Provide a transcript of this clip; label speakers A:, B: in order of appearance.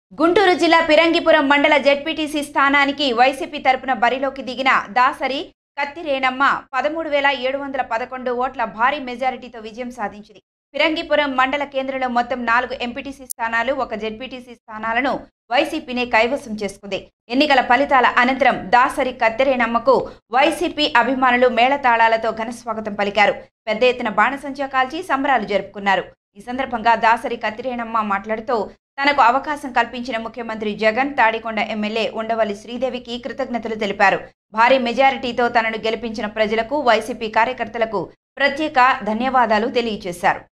A: గుంటూరు జిల్లా పిరంగిపురం మండల జెడ్పీటీసీ స్థానానికి వైసీపీ తరపున బరిలోకి దిగిన దాసరి కత్తిరేనమ్మ పదమూడు వేల ఏడు వందల పదకొండు ఓట్ల భారీ మెజారిటీతో విజయం సాధించింది పిరంగిపురం మండల కేంద్రంలో మొత్తం నాలుగు ఎంపీటీసీ స్థానాలు ఒక జెడ్పీటీసీ స్థానాలను వైసీపీనే కైవసం చేసుకుంది ఎన్నికల ఫలితాల అనంతరం దాసరి కత్తెరేనమ్మకు వైసీపీ అభిమానులు మేళతాళాలతో ఘనస్వాగతం పలికారు పెద్ద ఎత్తున బాణసంచా కాల్చి సంబరాలు జరుపుకున్నారు ఈ సందర్భంగా దాసరి కత్తిరేనమ్మ మాట్లాడుతూ తనకు అవకాశం కల్పించిన ముఖ్యమంత్రి జగన్ తాడికొండ ఎమ్మెల్యే ఉండవల్లి శ్రీదేవికి కృతజ్ఞతలు తెలిపారు భారీ మెజారిటీతో తనను గెలిపించిన ప్రజలకు వైసీపీ కార్యకర్తలకు ప్రత్యేక ధన్యవాదాలు తెలియజేశారు